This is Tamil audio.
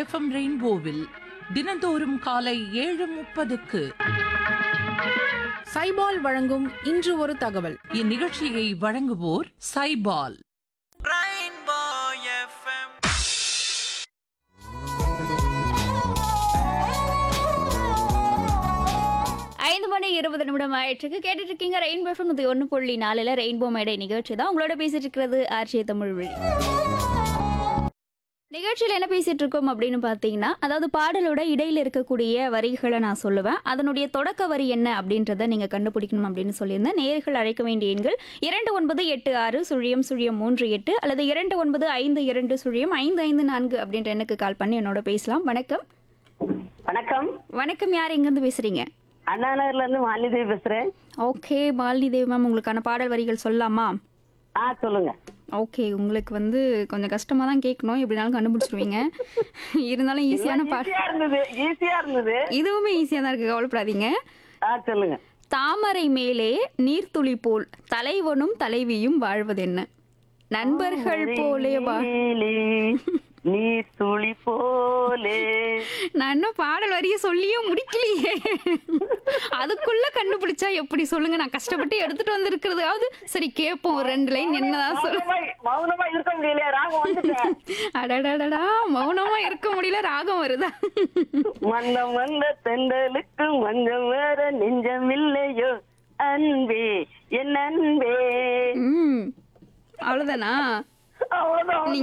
எஃப்எம் ரெயின்போவில் தினந்தோறும் காலை ஏழு முப்பதுக்கு சைபால் வழங்கும் இன்று ஒரு தகவல் இந்நிகழ்ச்சியை வழங்குவோர் சைபால் Rainbow FM. ஐந்து மணி இருபது நிமிடம் ஆயிடுச்சு கேட்டுட்டு இருக்கீங்க ரெயின்போ எஃப்எம் இது ஒன்று புள்ளி நாலில் ரெயின்போ மேடை நிகழ்ச்சி தான் உங்களோட பேசிட்டு இருக்கிறது ஆர்ஜே தமிழ் வழி நிகழ்ச்சியில் என்ன பேசிட்டு இருக்கோம் அப்படின்னு பார்த்தீங்கன்னா அதாவது பாடலோட இடையில இருக்கக்கூடிய வரிகளை நான் சொல்லுவேன் அதனுடைய தொடக்க வரி என்ன அப்படின்றத நீங்க கண்டுபிடிக்கணும் அப்படின்னு சொல்லியிருந்தேன் நேர்கள் அழைக்க வேண்டிய எண்கள் இரண்டு ஒன்பது எட்டு ஆறு சுழியம் சுழியம் மூன்று எட்டு அல்லது இரண்டு ஒன்பது ஐந்து இரண்டு சுழியம் ஐந்து ஐந்து நான்கு அப்படின்ற எண்ணுக்கு கால் பண்ணி என்னோட பேசலாம் வணக்கம் வணக்கம் வணக்கம் யார் எங்கேருந்து பேசுறீங்க அண்ணா நகர்ல இருந்து மாலிதேவி பேசுறேன் ஓகே பாலினி தேவி மேம் உங்களுக்கான பாடல் வரிகள் சொல்லலாமா ஆ சொல்லுங்க ஓகே உங்களுக்கு வந்து கொஞ்சம் கஷ்டமாக தான் கேட்கணும் எப்படினாலும் கண்டுபிடிச்சிருவீங்க இருந்தாலும் ஈஸியான பாடல் ஈஸியா இருந்தது ஈஸியா இருந்தது இதுவுமே ஈஸியாக தான் இருக்குது கவலைப்படாதீங்க ஆ சொல்லுங்க தாமரை மேலே நீர்த்துளி போல் தலைவனும் தலைவியும் வாழ்வதென்ன நண்பர்கள் போலே வா நீலி, நீ துளி போலே நான் இன்னும் பாடல் வரிய சொல்லியும் முடிக்கலையே அதுக்குள்ள கண்டுபிடிச்சா எப்படி சொல்லுங்க நான் கஷ்டப்பட்டு எடுத்துட்டு வந்திருக்கிறதாவது சரி கேட்போம் ஒரு ரெண்டு லைன் என்னதான் சொல்ல மௌனமா- மௌனமா இருக்க முடியல ராகம் வந்துட்டேன் அடடடடா மௌனமா இருக்க முடியல ராகம் வருதா மந்தம் வந்த தெண்டலுக்கு மஞ்சம் வேற நெஞ்சம் இல்லையோ அன்பே என் அன்பே ம் அவ்வளவுதானா அவ்வளவுதான்